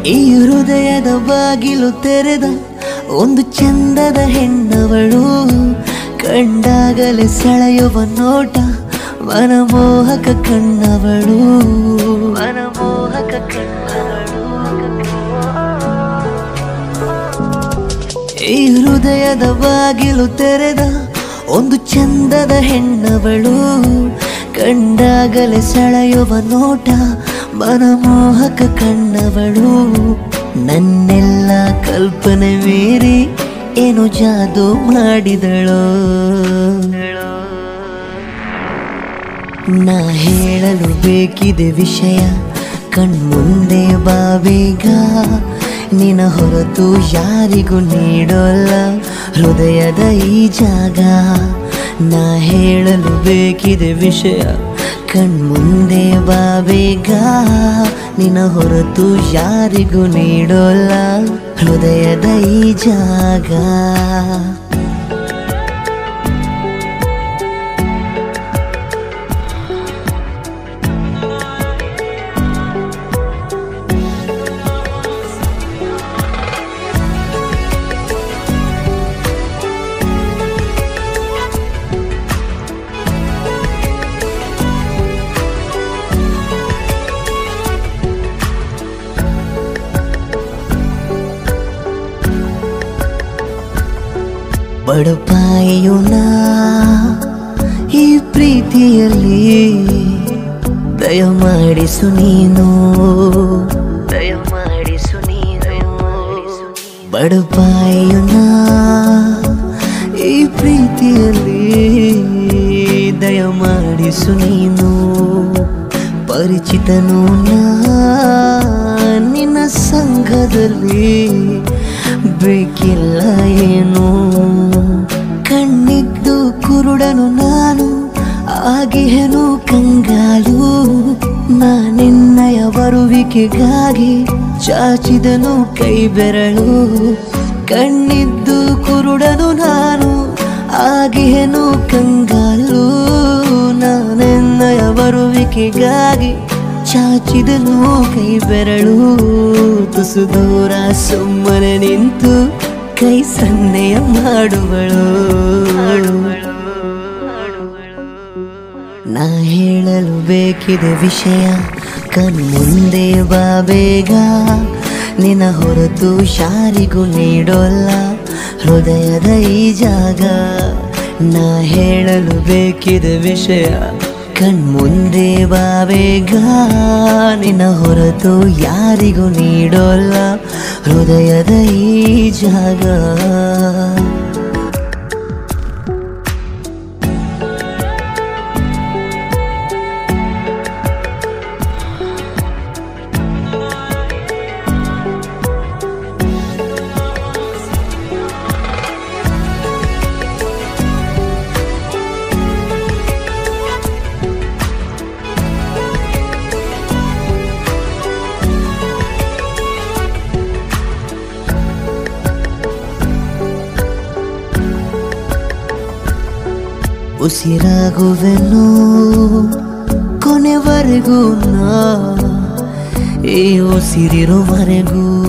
ಈ ಹೃದಯದ ಬಾಗಿಲು ತೆರೆದ ಒಂದು ಚಂದದ ಹೆಣ್ಣವಳು ಕಂಡಾಗಲೇ ಸೆಳೆಯುವ ನೋಟ ಮನಮೋಹಕ ಕಣ್ಣವಳು ಮನಮೋಹಕ ಕಣ್ಣವಳು ಈ ಹೃದಯದ ಬಾಗಿಲು ತೆರೆದ ಒಂದು ಚಂದದ ಹೆಣ್ಣವಳು ಕಂಡಾಗಲೇ ಸೆಳೆಯುವ ನೋಟ ಮನಮೋಹಕ ಕಣ್ಣವಳು ನನ್ನೆಲ್ಲ ಕಲ್ಪನೆ ಮೀರಿ ಏನು ಜಾದು ಮಾಡಿದಳು ನಾ ಹೇಳಲು ಬೇಕಿದೆ ವಿಷಯ ಕಣ್ಮುಂದೆ ಬಾಬೇಗ ನಿನ ಹೊರತು ಯಾರಿಗೂ ನೀಡೋಲ್ಲ ಹೃದಯದ ಈ ಜಾಗ ನಾ ಹೇಳಲು ಬೇಕಿದೆ ವಿಷಯ ಕಣ್ಮುಂದೆ ಬಾಬೇಗ ನಿನ ಹೊರತು ಯಾರಿಗೂ ನೀಡೋಲ್ಲ ಹೃದಯದ ಈ ಜಾಗ ಬಡಪಾಯಿಯು ನಾ ಈ ಪ್ರೀತಿಯಲ್ಲಿ ದಯಮಾಡಿಸು ನೀನು ದಯಮಾಡಿಸು ನೀನು ಬಡಪಾಯಿಯು ನಾ ಈ ಪ್ರೀತಿಯಲ್ಲಿ ದಯಮಾಡಿಸು ನೀನು ಪರಿಚಿತನು ನಾ ನಿನ್ನ ಸಂಘದಲ್ಲಿ ಬೇಕಿಲ್ಲ ಏನು ಕಣ್ಣಿದ್ದು ಕುರುಡನು ನಾನು ಆಗಿಹೆನು ಕಂಗಾಲು ನಾನೆನ್ನಯ ಬರುವಿಕೆಗಾಗಿ ಚಾಚಿದನು ಕೈ ಬೆರಳು ಕಣ್ಣಿದ್ದು ಕುರುಡನು ನಾನು ಆಗಿಹೆನು ಕಂಗಾಲು ನಾನೆನ್ನಯ ಬರುವಿಕೆಗಾಗಿ ಚಾಚಿದನು ಕೈ ಬೆರಳು ತುಸು ದೂರ ಸುಮ್ಮನೆ ನಿಂತು ಕೈ ಸನ್ನೆಯ ಮಾಡುವಳು ನಾ ಹೇಳಲು ಬೇಕಿದೆ ವಿಷಯ ಕಣ್ಮುಂದೆ ಬಾ ಬೇಗ ನಿನ್ನ ಹೊರತು ಯಾರಿಗೂ ನೀಡೋಲ್ಲ ಹೃದಯದ ಈ ಜಾಗ ನಾ ಹೇಳಲು ಬೇಕಿದೆ ವಿಷಯ ಕಣ್ಮುಂದೆ ಬಾ ಬೇಗ ನಿನ್ನ ಹೊರತು ಯಾರಿಗೂ ನೀಡೋಲ್ಲ ಹೃದಯದ ಈ ಜಾಗ ಉಸಿರಾಗುವೆನು ಕೊನೆವರೆಗೂ ನಾ ಈ ಉಸಿರಿರುವರೆಗೂ